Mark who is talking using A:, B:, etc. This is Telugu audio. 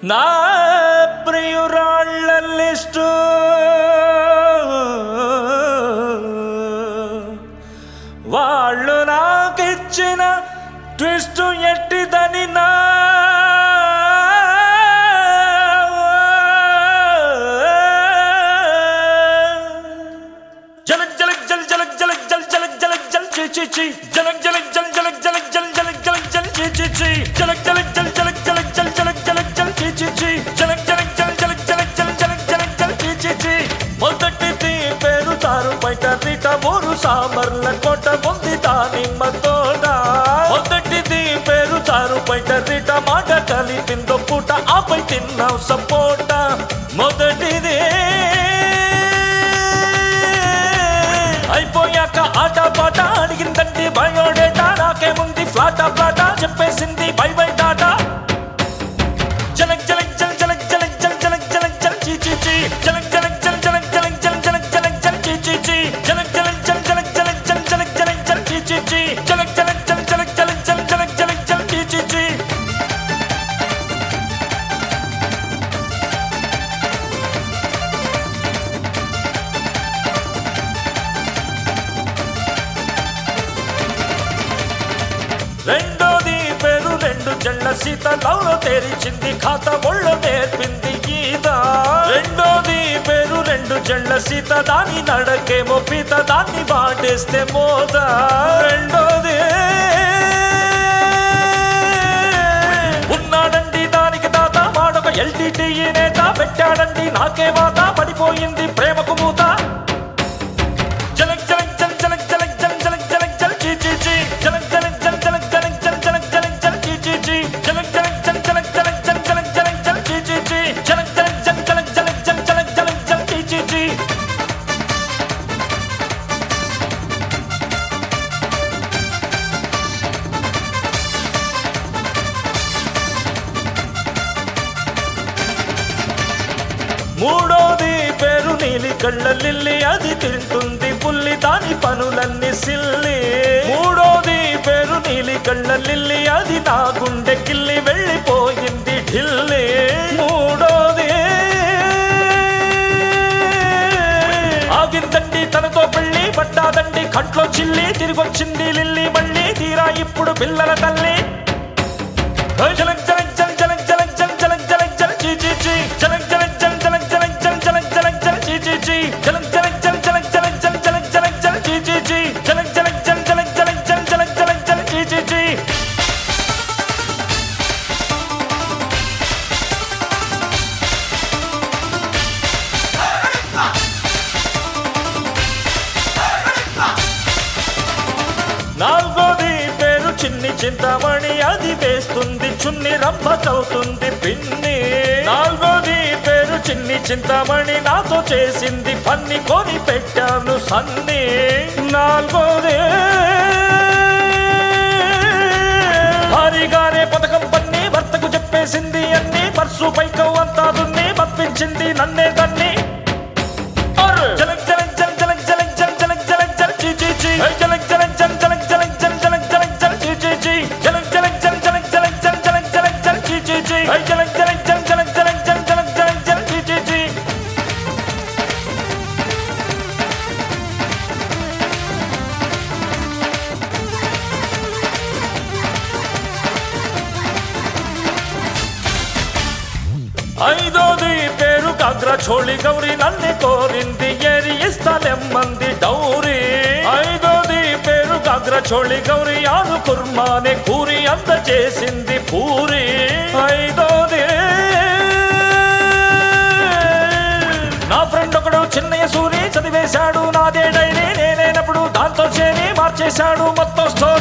A: నా ప్రియురాళ్ళ లిస్టు వాళ్ళు నాకిచ్చిన ట్విస్ట్ ఎట్టిదని నా జలక్ జలక్ జల్ జలక్ జలక్ జల్ జలక్ జలక్ జల్ చి చి చి జలక్ జలక్ జల్ జలక్ జలక్ జల్ జలక్ జలక్ జల్ చి చి చి జలక్ జలక్ జల్ జలక్ జలక్ జల్ జలక్ జలక్ జల్ చి చి చి జలక్ జలక్ జల్ జలక్ జలక్ జల్ జలక్ జలక్ జల్ చి చి చి మొదటిది పేరు తారు బయట రీట ఊరు సామర్ల కోట ఉంది దానిమ్మ తోట మొదటిది పేరు తారు బయట రీట మాట కలిపిందో పూట ఆపై తిన్నాం సపోట మొదటిది అయిపోయాక ఆట పాట అడిగిందండి బయోడేటా నాకేముంది ఫ్లాటా ఫ్లాటా చెప్పేసింది బై బై టాటా జలక్ జలక్ జల్ జలక్ జలక్ జల్ జలక్ జలక్ జల్ చీ చీ చీ జలక్ జలక్ జల్ జలక్ జలక్ జల్ జలక్ జలక్ జల్ చీ చీ చీ జలక్ జలక్ జల్ జలక్ జలక్ జల్ జలక్ జలక్ జల్ చీ చీ చీ జలక్ జలక్ జల్ జలక్ జలక్ జల్ జలక్ జలక్ జల్ చీ చీ చీ రెండోది పేరు రెండు జళ్ళ సీత లవ్లో తెరిచింది ఖాత ఒళ్ళో నేర్పింది గీత రెండోది పేరు రెండు జళ్ళ సీత దాని నడకేమో పీత దాన్ని బాటేస్తే మోద రెండోది ఉన్నాడండి దానికి తాత మాడొక ఎల్టీటీ నేత పెట్టాడండి నాకే వాత పడిపోయింది ప్రేమకు మూత జలక్ జలక్ జల్ జలక్ జలక్ జల్ జలక్ జలక్ జల్ చీ చీ చీ జలక్ జలక్ జల్ జలక్ జలక్ జల్ జలక్ జలక్ జల్ చీ చీ చీ జలక్ జలక్ జల్ జలక్ జలక్ జల్ జలక్ జలక్ జల్ చీ చీ చీ జలక్ జలక్ జల్ జలక్ జలక్ జల్ జలక్ జలక్ జల్ చీ చీ చీ మూడోది పేరు నీలి కళ్ళ లిల్లి అది తింటుంది పుల్లి దాని పనులన్నీ సిల్లి మూడోది పేరు నీలి కళ్ళ లిల్లి అది నా గుండె కిల్లి వెళ్ళిపోయింది ఢిల్లీ మూడోది ఆగిందండి తనతో పెళ్ళి పట్టాదండి కంట్లో చిల్లి తిరిగొచ్చింది లిల్లి మళ్ళీ తీరా ఇప్పుడు పిల్లల తల్లి జలక్ జలక్ జల్ జలక్ జలక్ జల్ జలక్ జలక్ జల్ చీ చీ చీ జలక్ జలక్ జల్ జలక్ జలక్ జల్ జలక్ జలక్ జల్ చీ చీ చీ జలక్ జలక్ జల్ జలక్ జలక్ జల్ జలక్ జలక్ జల్ చీ చీ చీ జలక్ జలక్ జల్ జలక్ జలక్ జల్ జలక్ జలక్ జల్ చీ చీ చీ నాలుగోది పేరు చిన్ని చింతామణి అది వేస్తుంది చున్ని రంభ చవుతుంది పిన్ని నాలుగోది పేరు చిన్ని చింతామణి నాతో చేసింది పన్ని కొని పెట్టాను సన్ని నాలుగోది భారీగానే పథకం పన్ని భర్తకు చెప్పేసింది అన్ని పర్సు పైకం అంతా దున్ని పంపించింది నన్నే తన్ని జలక్ జలక్ జల్ జలక్ జలక్ జల్ జలక్ జలక్ జల్ చీ చీ చీ జలక్ జలక్ జల్ జలక్ జలక్ జల్ జలక్ జలక్ జల్ చీ చీ చీ జలక్ జలక్ జల్ జలక్ జలక్ జల్ జలక్ జలక్ జల్ చీ చీ చీ జలక్ జలక్ జల్ జలక్ జలక్ జల్ జలక్ జలక్ జల్ చీ చీ చీ ఐదోది పేరు కాగ్ర చోళి గౌరి నన్ను కోరింది ఏరి ఇస్తానెమ్మంది డౌరి ఐదోది పేరు కాగ్ర చోళి గౌరి ఆను కుర్మానే కూరి అంత చేసింది పూరి ఐదోది నా ఫ్రెండ్ ఒకడు చిన్నయ్య సూరి చదివేశాడు నాదే డైరీ నేనేనప్పుడు దాంతో చేరి మార్చేశాడు మొత్తం స్టోరీ